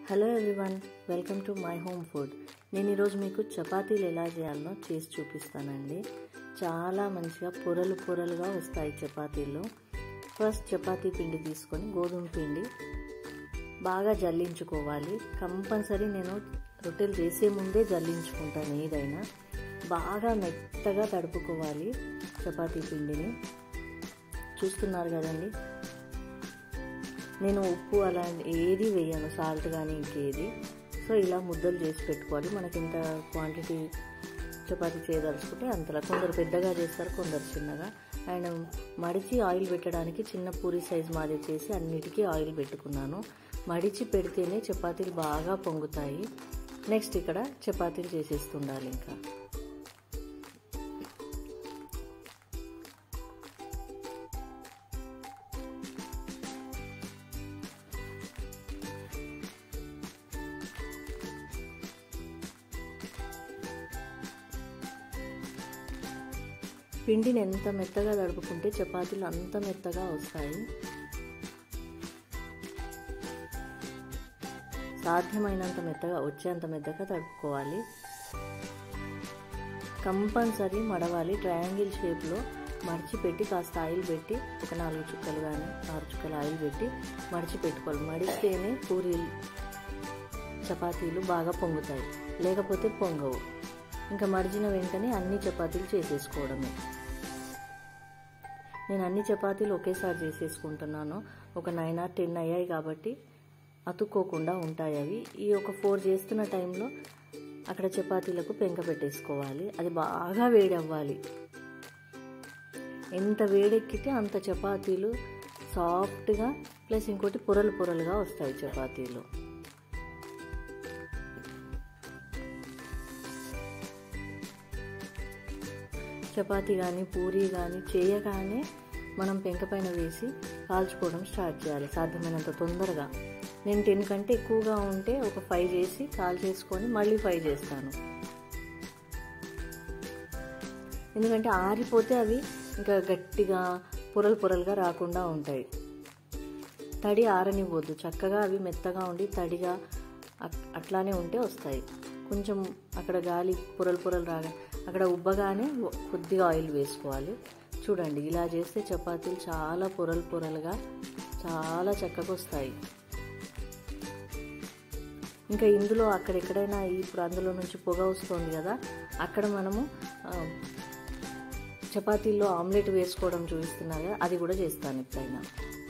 hello everyone welcome to my home food నేను ఈరోజు మీకు చపాతీలు ఎలా చేయాలో చేసి చూపిస్తానండి చాలా మంచిగా పొరలు పొరలుగా వస్తాయి చపాతీలు ఫస్ట్ చపాతీ పిండి తీసుకొని గోధుమ పిండి బాగా జల్లించుకోవాలి కంపల్సరీ నేను రొట్టెలు చేసే ముందే జల్లించుకుంటాను ఏదైనా బాగా మెత్తగా తడుపుకోవాలి చపాతీ పిండిని చూస్తున్నారు కదండి నేను ఉప్పు అలా ఏది వేయను సాల్ట్ కానీ ఇంకేది సో ఇలా ముద్దలు చేసి పెట్టుకోవాలి మనకి ఎంత క్వాంటిటీ చపాతీ చేయదలుచుకుంటే అంతలా కొందరు పెద్దగా చేస్తారు కొందరు చిన్నగా అండ్ మడిచి ఆయిల్ పెట్టడానికి చిన్న పూరి సైజ్ మాది చేసి అన్నిటికీ ఆయిల్ పెట్టుకున్నాను మడిచి పెడితేనే చపాతీలు బాగా పొంగుతాయి నెక్స్ట్ ఇక్కడ చపాతీలు చేసేస్తుండాలి ఇంకా పిండిని ఎంత మెత్తగా తడుపుకుంటే చపాతీలు అంత మెత్తగా వస్తాయి సాధ్యమైనంత మెత్తగా వచ్చేంత మెత్తగా తడుపుకోవాలి కంపల్సరీ మడవాలి ట్రయాంగిల్ షేప్లో మడిచిపెట్టి కాస్త ఆయిల్ పెట్టి ఒక నాలుగు చుక్కలు కానీ ఆరు చుక్కలు ఆయిల్ పెట్టి మడిచి పెట్టుకోవాలి మడిస్తేనే పూరీలు చపాతీలు బాగా పొంగుతాయి లేకపోతే పొంగవు ఇంకా మడిచిన వెంటనే అన్ని చపాతీలు చేసేసుకోవడమే నేను అన్ని చపాతీలు ఒకేసారి చేసేసుకుంటున్నాను ఒక నైన్ ఆర్ టెన్ అయ్యాయి కాబట్టి అతుక్కోకుండా ఉంటాయి అవి ఈ ఒక ఫోర్ చేస్తున్న టైంలో అక్కడ చపాతీలకు పెంక పెట్టేసుకోవాలి అది బాగా వేడి అవ్వాలి ఎంత వేడెక్కితే అంత చపాతీలు సాఫ్ట్గా ప్లస్ ఇంకోటి పొరలు పొరలుగా వస్తాయి చపాతీలు చపాతీ కానీ పూరీ కానీ చేయగానే మనం పెంక పైన వేసి కాల్చుకోవడం స్టార్ట్ చేయాలి సాధ్యమైనంత తొందరగా నేను టెన్ కంటే ఎక్కువగా ఉంటే ఒక ఫైవ్ చేసి కాల్ చేసుకొని మళ్ళీ ఫైవ్ చేస్తాను ఎందుకంటే ఆరిపోతే అవి ఇంకా గట్టిగా పొరలు పొరలుగా రాకుండా ఉంటాయి తడి ఆరనివ్వద్దు చక్కగా అవి మెత్తగా ఉండి తడిగా అట్లానే ఉంటే వస్తాయి కొంచెం అక్కడ గాలి పొరలు పొరలు రాగా అక్కడ ఉబ్బగానే కొద్దిగా ఆయిల్ వేసుకోవాలి చూడండి ఇలా చేస్తే చపాతీలు చాలా పొరలు పొరలుగా చాలా చక్కగా వస్తాయి ఇంకా ఇందులో అక్కడెక్కడైనా ఇప్పుడు అందులో నుంచి పొగ వస్తుంది కదా అక్కడ మనము చపాతీల్లో ఆమ్లెట్ వేసుకోవడం చూపిస్తున్నా కదా అది కూడా చేస్తాను ఎప్పుడైనా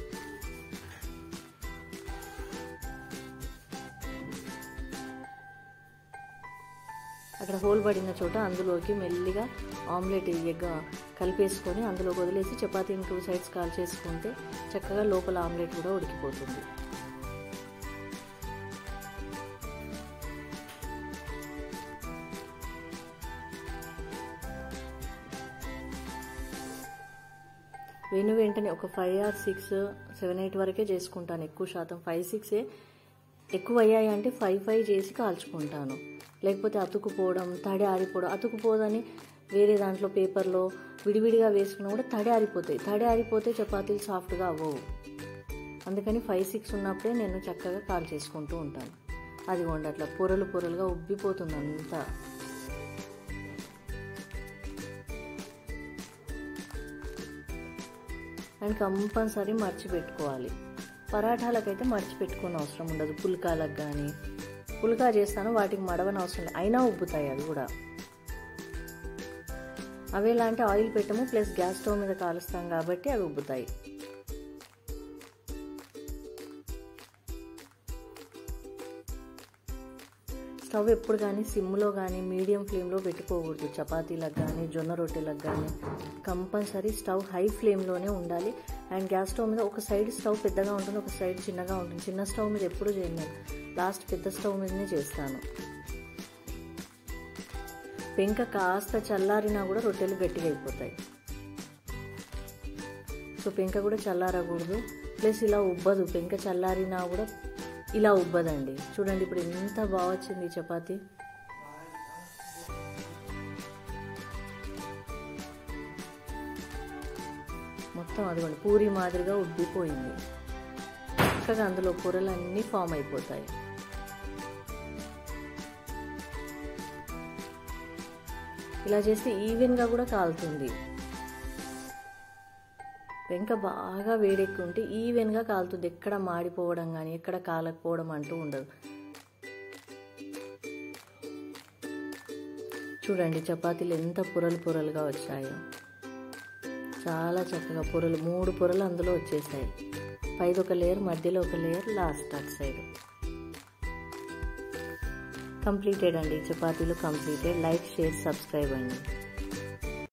అక్కడ హోల్ పడిన చోట అందులోకి మెల్లిగా ఆమ్లెట్ ఎగ్ కలిపేసుకొని అందులో వదిలేసి చపాతీని టూ సైడ్స్ కాల్ చేసుకుంటే చక్కగా లోపల ఆమ్లెట్ కూడా ఉడికిపోతుంది వెను వెంటనే ఒక five or six seven eight వరకే చేసుకుంటాను ఎక్కువ శాతం ఫైవ్ సిక్సే ఎక్కువ అయ్యాయి అంటే ఫైవ్ ఫైవ్ చేసి కాల్చుకుంటాను లేకపోతే అతుకుపోవడం తడి ఆరిపోవడం అతుకుపోదని వేరే దాంట్లో పేపర్లో విడివిడిగా వేసుకున్నా కూడా తడి ఆరిపోతాయి తడి ఆరిపోతే చపాతీలు సాఫ్ట్గా అవ్వవు అందుకని ఫైవ్ సిక్స్ ఉన్నప్పుడే నేను చక్కగా కాల్ చేసుకుంటూ ఉంటాను అది అట్లా పొరలు పొరలుగా ఉబ్బిపోతుంది అంతా అండ్ కంపల్సరీ మర్చిపెట్టుకోవాలి పరాఠాలకైతే మర్చిపెట్టుకోని అవసరం ఉండదు పుల్కాలకు కానీ పుల్కా చేస్తాను వాటికి మడవని అవసరం లేదు అయినా ఉబ్బుతాయి అవి కూడా అవి ఎలా అంటే ఆయిల్ పెట్టము ప్లస్ గ్యాస్ స్టవ్ మీద కాలుస్తాం కాబట్టి అవి ఉబ్బుతాయి స్టవ్ ఎప్పుడు కానీ సిమ్లో కానీ మీడియం ఫ్లేమ్లో పెట్టుకోకూడదు చపాతీలకు కానీ జొన్న రొట్టెలకు కానీ కంపల్సరీ స్టవ్ హై ఫ్లేమ్లోనే ఉండాలి అండ్ గ్యాస్ స్టవ్ మీద ఒక సైడ్ స్టవ్ పెద్దగా ఉంటుంది ఒక సైడ్ చిన్నగా ఉంటుంది చిన్న స్టవ్ మీద ఎప్పుడు చేయను లాస్ట్ పెద్ద స్టవ్ మీదనే చేస్తాను పెంక కాస్త చల్లారినా కూడా రొట్టెలు గట్టిగా అయిపోతాయి సో పెంక కూడా చల్లారకూడదు ప్లస్ ఇలా ఉబ్బదు పెంక చల్లారినా కూడా ఇలా ఉబ్బదండి చూడండి ఇప్పుడు ఎంత బాగా వచ్చింది చపాతి మొత్తం అదిగోండి పూరి మాదిరిగా ఉబ్బిపోయింది చక్కగా అందులో పొరలన్నీ ఫామ్ అయిపోతాయి ఇలా చేస్తే ఈవెన్గా కూడా కాలుతుంది వెంక బాగా వేడెక్కి ఉంటే ఈవెన్గా కాలుతుంది ఎక్కడ మాడిపోవడం కానీ ఎక్కడ కాలకపోవడం అంటూ ఉండదు చూడండి చపాతీలు ఎంత పొరలు పొరలుగా వచ్చాయో చాలా చక్కగా పొరలు మూడు పొరలు అందులో వచ్చేసాయి పైది ఒక లేయర్ మధ్యలో ఒక layer last at side completed అండి చపాతీలు కంప్లీటెడ్ లైక్ షేర్ సబ్స్క్రైబ్ అండి